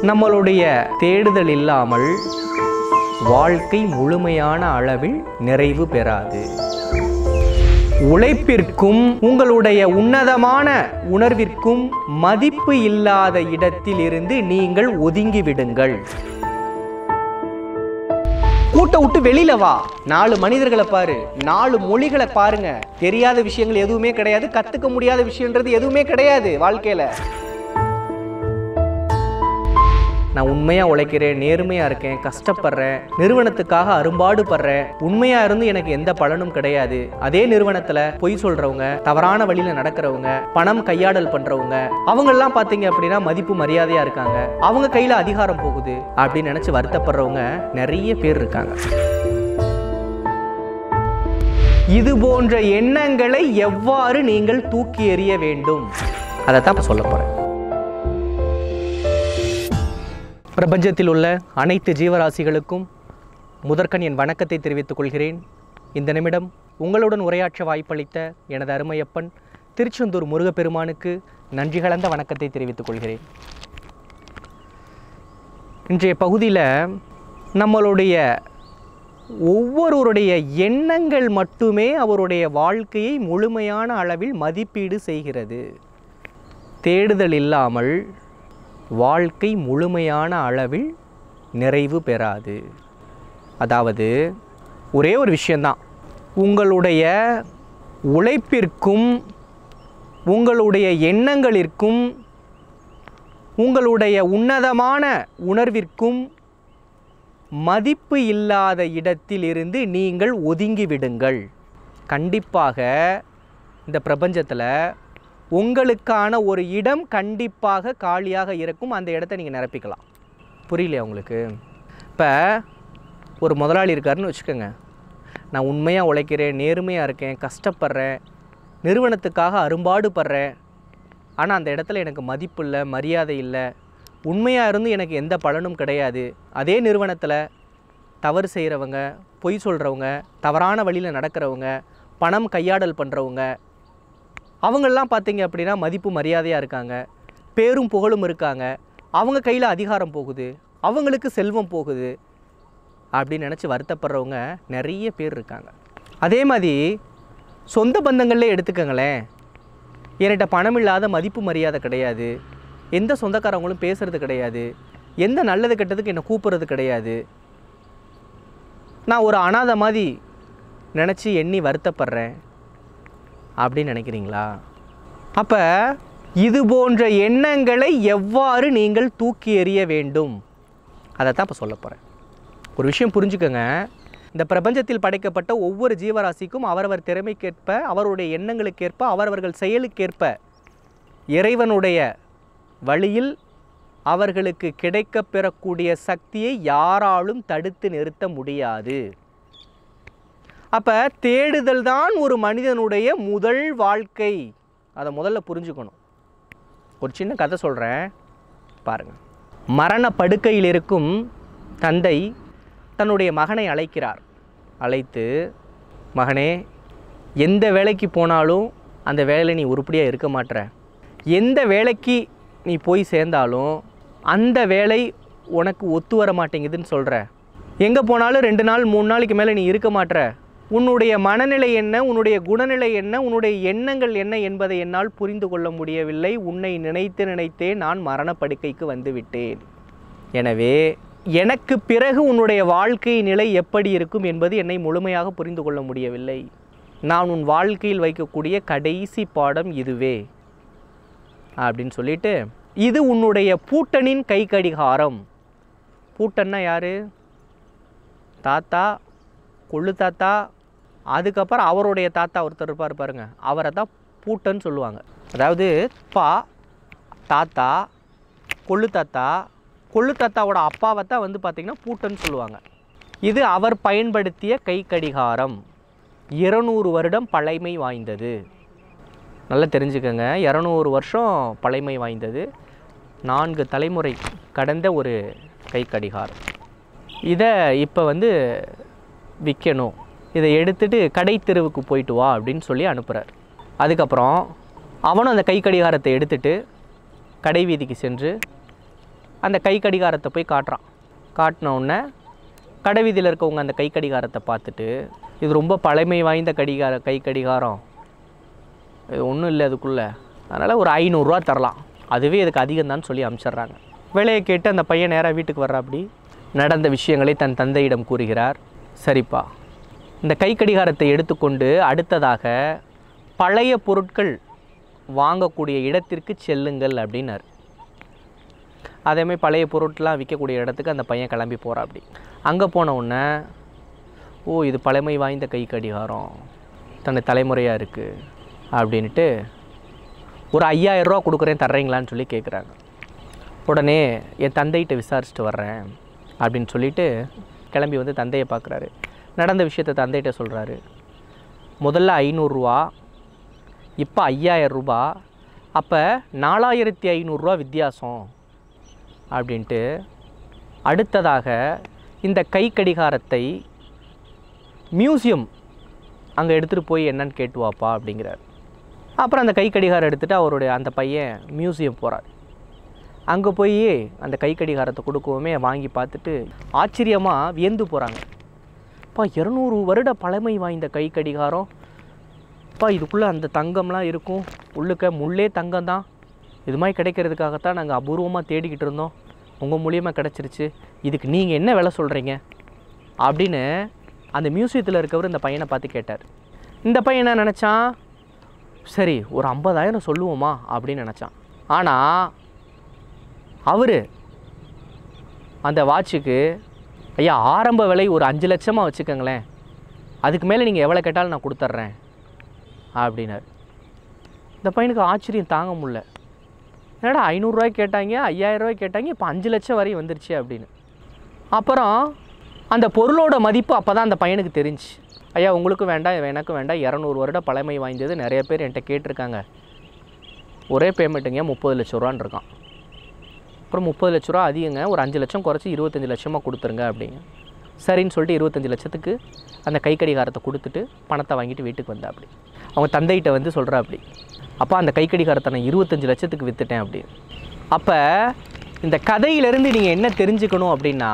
நம்மளுடைய தேடுதல் இல்லாமல் வாழ்க்கை முழுமையான அளவில் நிறைவு பெறாது உழைப்பிற்கும் உங்களுடைய உன்னதமான உணர்விற்கும் மதிப்பு இல்லாத இடத்தில் இருந்து நீங்கள் ஒதுங்கி விடுங்கள் கூட்ட விட்டு வெளியில வா நாலு மனிதர்களை பாரு நாலு மொழிகளை பாருங்க தெரியாத விஷயங்கள் எதுவுமே கிடையாது கத்துக்க முடியாத விஷயம்ன்றது எதுவுமே கிடையாது வாழ்க்கையில நான் உண்மையாக உழைக்கிறேன் நேர்மையாக இருக்கேன் கஷ்டப்படுறேன் நிறுவனத்துக்காக அரும்பாடு படுறேன் உண்மையாக இருந்து எனக்கு எந்த பலனும் கிடையாது அதே நிறுவனத்தில் பொய் சொல்கிறவங்க தவறான வழியில் நடக்கிறவங்க பணம் கையாடல் பண்ணுறவங்க அவங்கெல்லாம் பார்த்தீங்க அப்படின்னா மதிப்பு மரியாதையாக இருக்காங்க அவங்க கையில் அதிகாரம் போகுது அப்படின்னு நினச்சி வருத்தப்படுறவங்க நிறைய பேர் இருக்காங்க இது போன்ற எண்ணங்களை எவ்வாறு நீங்கள் தூக்கி எறிய வேண்டும் அதை தான் இப்போ சொல்ல போகிறேன் பிரபஞ்சத்தில் உள்ள அனைத்து ஜீவராசிகளுக்கும் முதற்கண் என் வணக்கத்தை தெரிவித்துக் கொள்கிறேன் இந்த நிமிடம் உங்களுடன் உரையாற்ற வாய்ப்பளித்த எனது அருமையப்பன் திருச்செந்தூர் முருகப்பெருமானுக்கு நன்றி கலந்த வணக்கத்தை தெரிவித்துக் கொள்கிறேன் இன்றைய பகுதியில் நம்மளுடைய ஒவ்வொருவருடைய எண்ணங்கள் மட்டுமே அவருடைய வாழ்க்கையை முழுமையான அளவில் மதிப்பீடு செய்கிறது தேடுதல் இல்லாமல் வாழ்க்கை முழுமையான அளவில் நிறைவு பெறாது அதாவது ஒரே ஒரு விஷயந்தான் உங்களுடைய உழைப்பிற்கும் உங்களுடைய எண்ணங்களிற்கும் உங்களுடைய உன்னதமான உணர்விற்கும் மதிப்பு இல்லாத இடத்திலிருந்து நீங்கள் ஒதுங்கி விடுங்கள் கண்டிப்பாக இந்த பிரபஞ்சத்தில் உங்களுக்கான ஒரு இடம் கண்டிப்பாக காலியாக இருக்கும் அந்த இடத்த நீங்கள் நிரப்பிக்கலாம் புரியலையா உங்களுக்கு இப்போ ஒரு முதலாளி இருக்காருன்னு வச்சுக்கோங்க நான் உண்மையாக உழைக்கிறேன் நேர்மையாக இருக்கேன் கஷ்டப்படுறேன் நிறுவனத்துக்காக அரும்பாடு படுறேன் ஆனால் அந்த இடத்துல எனக்கு மதிப்பு இல்லை மரியாதை இல்லை உண்மையாக இருந்து எனக்கு எந்த பலனும் கிடையாது அதே நிறுவனத்தில் தவறு செய்கிறவங்க பொய் சொல்கிறவங்க தவறான வழியில் நடக்கிறவங்க பணம் கையாடல் பண்ணுறவங்க அவங்கெல்லாம் பார்த்தீங்க அப்படின்னா மதிப்பு மரியாதையாக இருக்காங்க பேரும் புகழும் இருக்காங்க அவங்க கையில் அதிகாரம் போகுது அவங்களுக்கு செல்வம் போகுது அப்படின்னு நினச்சி வருத்தப்படுறவங்க நிறைய பேர் இருக்காங்க அதே மாதிரி சொந்த பந்தங்கள்லே எடுத்துக்கங்களேன் என்கிட்ட பணம் இல்லாத மதிப்பு மரியாதை கிடையாது எந்த சொந்தக்காரவங்களும் பேசுறது கிடையாது எந்த நல்லது கெட்டதுக்கு என்னை கூப்பிட்றது கிடையாது நான் ஒரு அனாதை மாதிரி நினச்சி எண்ணி வருத்தப்படுறேன் அப்படின்னு நினைக்கிறீங்களா அப்போ இது போன்ற எண்ணங்களை எவ்வாறு நீங்கள் தூக்கி எறிய வேண்டும் அதை தான் இப்போ சொல்ல போகிறேன் ஒரு விஷயம் புரிஞ்சுக்கோங்க இந்த பிரபஞ்சத்தில் படைக்கப்பட்ட ஒவ்வொரு ஜீவராசிக்கும் அவரவர் திறமைக்கேற்ப அவருடைய எண்ணங்களுக்கேற்ப அவரவர்கள் செயலுக்கேற்ப இறைவனுடைய வழியில் அவர்களுக்கு கிடைக்கப் பெறக்கூடிய சக்தியை யாராலும் தடுத்து நிறுத்த முடியாது அப்போ தேடுதல் தான் ஒரு மனிதனுடைய முதல் வாழ்க்கை அதை முதல்ல புரிஞ்சுக்கணும் ஒரு சின்ன கதை சொல்கிறேன் பாருங்கள் மரண படுக்கையில் இருக்கும் தந்தை தன்னுடைய மகனை அழைக்கிறார் அழைத்து மகனே எந்த வேலைக்கு போனாலும் அந்த வேலையில் நீ உருப்படியாக இருக்க மாட்ற எந்த வேலைக்கு நீ போய் சேர்ந்தாலும் அந்த வேலை உனக்கு ஒத்து வர மாட்டேங்குதுன்னு சொல்கிற எங்கே போனாலும் ரெண்டு நாள் மூணு நாளைக்கு மேலே நீ இருக்க மாட்ற உன்னுடைய மனநிலை என்ன உன்னுடைய குணநிலை என்ன உன்னுடைய எண்ணங்கள் என்ன என்பதை என்னால் புரிந்து கொள்ள முடியவில்லை உன்னை நினைத்து நினைத்தே நான் மரணப்படுக்கைக்கு வந்து விட்டேன் எனவே எனக்கு பிறகு உன்னுடைய வாழ்க்கை நிலை எப்படி இருக்கும் என்பது என்னை முழுமையாக புரிந்து கொள்ள முடியவில்லை நான் உன் வாழ்க்கையில் வைக்கக்கூடிய கடைசி பாடம் இதுவே அப்படின்னு சொல்லிட்டு இது உன்னுடைய பூட்டனின் கை கடிகாரம் பூட்டன்னா யாரு தாத்தா கொள்ளு தாத்தா அதுக்கப்புறம் அவருடைய தாத்தா ஒருத்தர் இருப்பார் பாருங்க அவரை தான் பூட்டன்னு சொல்லுவாங்க அதாவது அப்பா தாத்தா கொள்ளு தாத்தா கொள்ளு தாத்தாவோட அப்பாவை தான் வந்து பார்த்திங்கன்னா பூட்டன்னு சொல்லுவாங்க இது அவர் பயன்படுத்திய கை கடிகாரம் இருநூறு வருடம் பழைமை வாய்ந்தது நல்லா தெரிஞ்சுக்கங்க இரநூறு வருஷம் பழைமை வாய்ந்தது நான்கு தலைமுறை கடந்த ஒரு கை கடிகாரம் இதை இப்போ வந்து விற்கணும் இதை எடுத்துட்டு கடை தெருவுக்கு போயிட்டு வா அப்படின்னு சொல்லி அனுப்புகிறார் அதுக்கப்புறம் அவனும் அந்த கை கடிகாரத்தை எடுத்துட்டு கடை வீதிக்கு சென்று அந்த கை கடிகாரத்தை போய் காட்டுறான் காட்டின உடனே கடைவீதியில் இருக்கவங்க அந்த கை கடிகாரத்தை பார்த்துட்டு இது ரொம்ப பழமை வாய்ந்த கடிகார கை கடிகாரம் இது ஒன்றும் இல்லை அதுக்குள்ளே அதனால் ஒரு ஐநூறுரூவா தரலாம் அதுவே இதுக்கு அதிகம் சொல்லி அனுப்பிச்சிட்றாங்க விலையை கேட்டு அந்த பையன் நேராக வீட்டுக்கு வர்றாப்படி நடந்த விஷயங்களை தன் தந்தையிடம் கூறுகிறார் சரிப்பா இந்த கை கடிகாரத்தை எடுத்துக்கொண்டு அடுத்ததாக பழைய பொருட்கள் வாங்கக்கூடிய இடத்திற்கு செல்லுங்கள் அப்படின்னார் அதேமாதிரி பழைய பொருட்கள்லாம் விற்கக்கூடிய இடத்துக்கு அந்த பையன் கிளம்பி போகிறா அப்படி அங்கே போன உடனே ஓ இது பழமை வாய்ந்த கை கடிகாரம் தன்னை தலைமுறையாக இருக்குது அப்படின்ட்டு ஒரு ஐயாயிரம் ரூபா கொடுக்குறேன் தர்றீங்களான்னு சொல்லி கேட்குறாங்க உடனே என் தந்தைகிட்ட விசாரிச்சுட்டு வர்றேன் அப்படின்னு சொல்லிட்டு கிளம்பி வந்து தந்தையை பார்க்குறாரு நடந்த விஷயத்தை தந்தைகிட்ட சொல்கிறாரு முதல்ல ஐநூறுரூவா இப்போ ஐயாயிரம் ரூபா அப்போ நாலாயிரத்தி ஐநூறுரூவா வித்தியாசம் அப்படின்ட்டு அடுத்ததாக இந்த கை கடிகாரத்தை மியூசியம் அங்கே எடுத்துகிட்டு போய் என்னன்னு கேட்டு வாப்பா அப்படிங்கிறார் அப்புறம் அந்த கை கடிகாரம் எடுத்துகிட்டு அவருடைய அந்த பையன் மியூசியம் போகிறார் அங்கே போய் அந்த கை கடிகாரத்தை கொடுக்கவுமே வாங்கி பார்த்துட்டு ஆச்சரியமாக வியந்து போகிறாங்க அப்பா இரநூறு வருட பழமை வாய்ந்த கை கடிகாரம் அப்பா இதுக்குள்ளே அந்த தங்கம்லாம் இருக்கும் உள்ளுக்க முள்ளே தங்கம் தான் இது மாதிரி கிடைக்கிறதுக்காகத்தான் நாங்கள் அபூர்வமாக தேடிக்கிட்டு இருந்தோம் உங்கள் மூலியமாக கிடச்சிருச்சு இதுக்கு நீங்கள் என்ன விலை சொல்கிறீங்க அப்படின்னு அந்த மியூசியத்தில் இருக்கவர் இந்த பையனை பார்த்து கேட்டார் இந்த பையன் என்ன நினச்சான் சரி ஒரு ஐம்பதாயிரம் சொல்லுவோமா அப்படின்னு நினச்சான் ஆனால் அவர் அந்த வாட்சுக்கு ஐயா ஆரம்ப விலை ஒரு அஞ்சு லட்சமாக வச்சுக்கோங்களேன் அதுக்கு மேலே நீங்கள் எவ்வளோ கேட்டாலும் நான் கொடுத்துட்றேன் அப்படின்னாரு இந்த பையனுக்கு ஆச்சரியம் தாங்க முடியல என்னடா ஐநூறுரூவாய்க்கு கேட்டாங்க ஐயாயிரரூவாய்க்கு கேட்டாங்க இப்போ அஞ்சு லட்சம் வரையும் வந்துருச்சு அப்படின்னு அப்புறம் அந்த பொருளோட மதிப்பு அப்போ தான் அந்த பையனுக்கு தெரிஞ்சு ஐயா உங்களுக்கும் வேண்டாம் எனக்கும் வேண்டாம் இரநூறு வருட பழமை வாய்ந்தது நிறைய பேர் என்கிட்ட கேட்டிருக்காங்க ஒரே பேமெண்ட்டுங்க முப்பது லட்ச ரூபான்னு இருக்கான் அப்புறம் முப்பது லட்ச ரூபா அதிகங்க ஒரு அஞ்சு லட்சம் குறைச்சி இருபத்தஞ்சி லட்சமாக கொடுத்துருங்க அப்படிங்க சரின்னு சொல்லிட்டு இருபத்தஞ்சி லட்சத்துக்கு அந்த கை கடிகாரத்தை கொடுத்துட்டு பணத்தை வாங்கிட்டு வீட்டுக்கு வந்தா அப்படி அவங்க தந்தைகிட்ட வந்து சொல்கிறா அப்படி அப்பா அந்த கை கடிகாரத்தை நான் இருபத்தஞ்சி லட்சத்துக்கு விற்றுட்டேன் அப்படி அப்போ இந்த கதையிலிருந்து நீங்கள் என்ன தெரிஞ்சுக்கணும் அப்படின்னா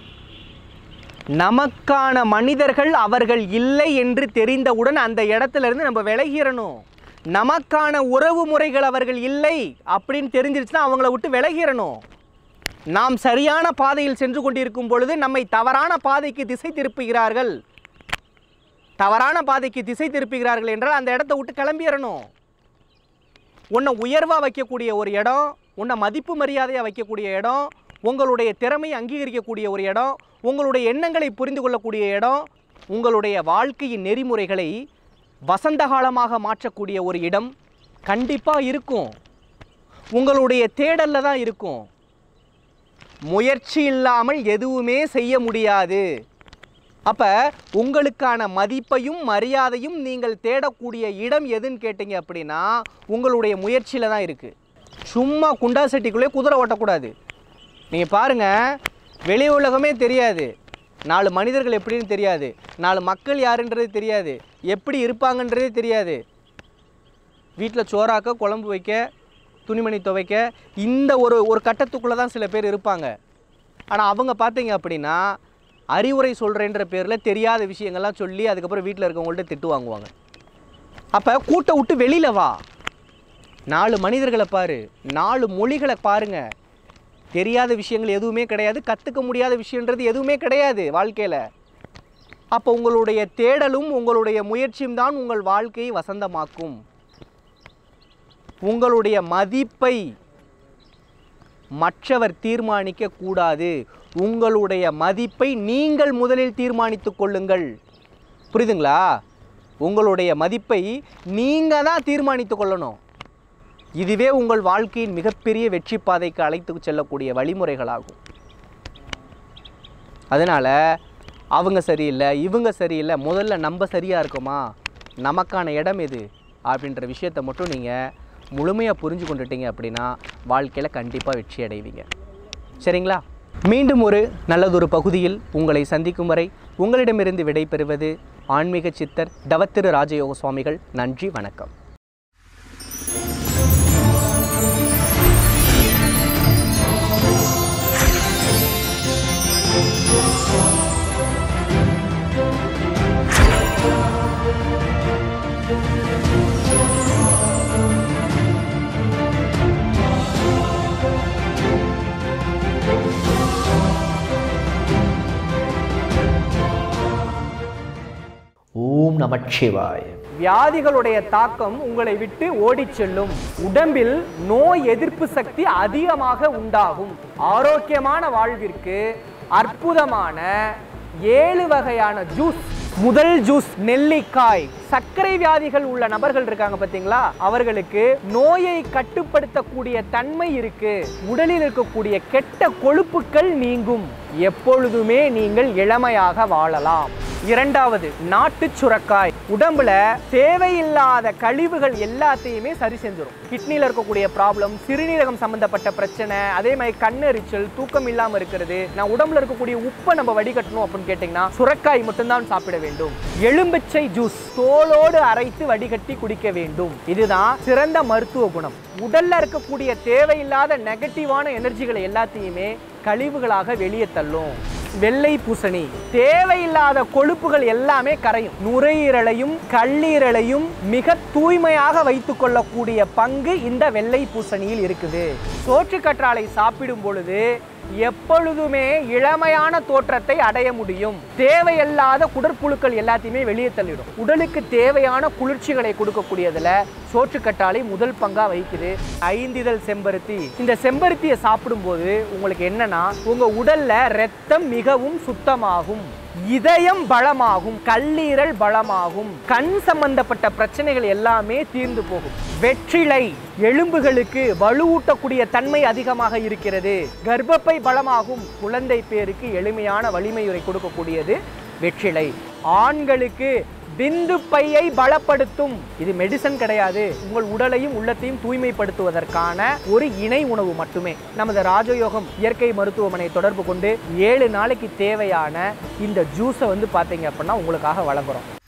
நமக்கான மனிதர்கள் அவர்கள் இல்லை என்று தெரிந்தவுடன் அந்த இடத்துல இருந்து நம்ம விலகிடணும் நமக்கான உறவு முறைகள் அவர்கள் இல்லை அப்படின்னு தெரிஞ்சிருச்சுன்னா அவங்கள விட்டு விலகிடணும் நாம் சரியான பாதையில் சென்று கொண்டிருக்கும் பொழுது நம்மை தவறான பாதைக்கு திசை திருப்புகிறார்கள் தவறான பாதைக்கு திசை திருப்புகிறார்கள் என்றால் அந்த இடத்த விட்டு கிளம்பிடணும் உன்னை உயர்வாக வைக்கக்கூடிய ஒரு இடம் உன்னை மதிப்பு மரியாதையாக வைக்கக்கூடிய இடம் உங்களுடைய திறமையை அங்கீகரிக்கக்கூடிய ஒரு இடம் உங்களுடைய எண்ணங்களை புரிந்து கொள்ளக்கூடிய இடம் உங்களுடைய வாழ்க்கையின் நெறிமுறைகளை வசந்த காலமாக மாற்றக்கூடிய ஒரு இடம் கண்டிப்பாக இருக்கும் உங்களுடைய தேடலில் தான் இருக்கும் முயற்சி இல்லாமல் எதுவுமே செய்ய முடியாது அப்போ உங்களுக்கான மதிப்பையும் மரியாதையும் நீங்கள் தேடக்கூடிய இடம் எதுன்னு கேட்டிங்க அப்படின்னா உங்களுடைய முயற்சியில் தான் இருக்குது சும்மா குண்டா சட்டிக்குள்ளே குதிரை ஓட்டக்கூடாது நீங்கள் பாருங்கள் வெளி உலகமே தெரியாது நாலு மனிதர்கள் எப்படின்னு தெரியாது நாலு மக்கள் யாருன்றது தெரியாது எப்படி இருப்பாங்கன்றதே தெரியாது வீட்டில் சோறாக்க குழம்பு வைக்க துணிமணி துவைக்க இந்த ஒரு ஒரு கட்டத்துக்குள்ளே தான் சில பேர் இருப்பாங்க ஆனால் அவங்க பார்த்தீங்க அப்படின்னா அறிவுரை சொல்கிறேன்ற பேரில் தெரியாத விஷயங்கள்லாம் சொல்லி அதுக்கப்புறம் வீட்டில் இருக்கவங்கள்ட்ட திட்டு வாங்குவாங்க அப்போ கூட்டை விட்டு வெளியில் வா நாலு மனிதர்களை பாரு நாலு மொழிகளை பாருங்க தெரியாத விஷயங்கள் எதுவுமே கிடையாது கற்றுக்க முடியாத விஷயன்றது எதுவுமே கிடையாது வாழ்க்கையில் அப்போ உங்களுடைய தேடலும் உங்களுடைய முயற்சியும் தான் உங்கள் வாழ்க்கையை வசந்தமாக்கும் உங்களுடைய மதிப்பை மற்றவர் தீர்மானிக்க கூடாது உங்களுடைய மதிப்பை நீங்கள் முதலில் தீர்மானித்துக் கொள்ளுங்கள் புரியுதுங்களா உங்களுடைய மதிப்பை நீங்கள் தான் தீர்மானித்துக் கொள்ளணும் இதுவே உங்கள் வாழ்க்கையின் மிகப்பெரிய வெற்றி பாதைக்கு அழைத்து செல்லக்கூடிய வழிமுறைகளாகும் அதனால் அவங்க சரியில்லை இவங்க சரியில்லை முதல்ல நம்ம சரியாக இருக்கோமா நமக்கான இடம் எது அப்படின்ற விஷயத்தை மட்டும் நீங்கள் முழுமையாக புரிஞ்சு கொண்டுட்டீங்க அப்படின்னா வாழ்க்கையில் கண்டிப்பாக வெற்றி அடைவீங்க சரிங்களா மீண்டும் ஒரு நல்லதொரு பகுதியில் உங்களை சந்திக்கும் வரை உங்களிடமிருந்து விடைபெறுவது ஆன்மீக சித்தர் தவத்திரு ராஜயோக சுவாமிகள் நன்றி வணக்கம் ஓம் நமச்சிவாய வியாதிகளுடைய தாக்கம் உங்களை விட்டு ஓடிச் செல்லும் உடம்பில் நோய் எதிர்ப்பு சக்தி அதிகமாக உண்டாகும் ஆரோக்கியமான வாழ்விற்கு அற்புதமான ஏழு வகையான ஜூஸ் முதல் ஜூஸ் நெல்லிக்காய் சர்க்கரை வியாதிகள் உள்ள நபர்கள் இருக்காங்க பாத்தீங்களா அவர்களுக்கு நோயை கட்டுப்படுத்தக்கூடிய தன்மை இருக்கு உடலில் இருக்கக்கூடிய கெட்ட கொழுப்புக்கள் நீங்கும் எப்பொழுதுமே நீங்கள் இளமையாக வாழலாம் இரண்டாவது நாட்டு சுரக்காய் உடம்புல தேவையில்லாத கழிவுகள் எல்லாத்தையுமே சரி செஞ்சிடும் கிட்னில இருக்கக்கூடிய ப்ராப்ளம் சிறுநீரகம் சம்பந்தப்பட்ட பிரச்சனை அதே மாதிரி கண்ணெரிச்சல் தூக்கம் இல்லாம இருக்கிறது நான் உடம்புல இருக்கக்கூடிய உப்பை நம்ம வடிகட்டணும் அப்படின்னு கேட்டிங்கன்னா சுரக்காய் மட்டும்தான் சாப்பிட வேண்டும் எலும்பிச்சை ஜூஸ் தோலோடு அரைத்து வடிகட்டி குடிக்க வேண்டும் இதுதான் சிறந்த மருத்துவ குணம் உடல்ல இருக்கக்கூடிய தேவையில்லாத நெகட்டிவான எனர்ஜிகளை எல்லாத்தையுமே கழிவுகளாக வெளியே தள்ளும் வெள்ளை பூசணி தேவையில்லாத கொழுப்புகள் எல்லாமே கரையும் நுரையீரலையும் கல்லீரலையும் மிக தூய்மையாக வைத்துக் கொள்ளக்கூடிய பங்கு இந்த வெள்ளை பூசணியில் இருக்குது சோற்று கற்றாழை சாப்பிடும் பொழுது எப்பொழுதுமே இளமையான தோற்றத்தை அடைய முடியும் தேவையில்லாத குடற்புழுக்கள் எல்லாத்தையுமே வெளியே தள்ளிடும் உடலுக்கு தேவையான குளிர்ச்சிகளை கொடுக்கக்கூடியதுல சோற்றுக்கற்றாழை முதல் பங்கா வகிக்குது ஐந்திதழ் செம்பருத்தி இந்த செம்பருத்தியை சாப்பிடும்போது உங்களுக்கு என்னன்னா உங்க உடல்ல ரத்தம் மிகவும் சுத்தமாகும் இதயம் பலமாகும் கல்லீரல் பலமாகும் கண் சம்பந்தப்பட்ட பிரச்சனைகள் எல்லாமே தீர்ந்து போகும் வெற்றிலை எலும்புகளுக்கு வலுவூட்டக்கூடிய தன்மை அதிகமாக இருக்கிறது கர்ப்பப்பை பலமாகும் குழந்தை பேருக்கு எளிமையான வலிமையுறை கொடுக்கக்கூடியது வெற்றிலை ஆண்களுக்கு விந்து பையை பலப்படுத்தும் இது மெடிசன் கிடையாது உங்கள் உடலையும் உள்ளத்தையும் தூய்மைப்படுத்துவதற்கான ஒரு இணை உணவு மட்டுமே நமது ராஜயோகம் இயற்கை மருத்துவமனை தொடர்பு கொண்டு ஏழு நாளைக்கு தேவையான இந்த ஜூஸை வந்து பார்த்தீங்க அப்படின்னா உங்களுக்காக வழங்குறோம்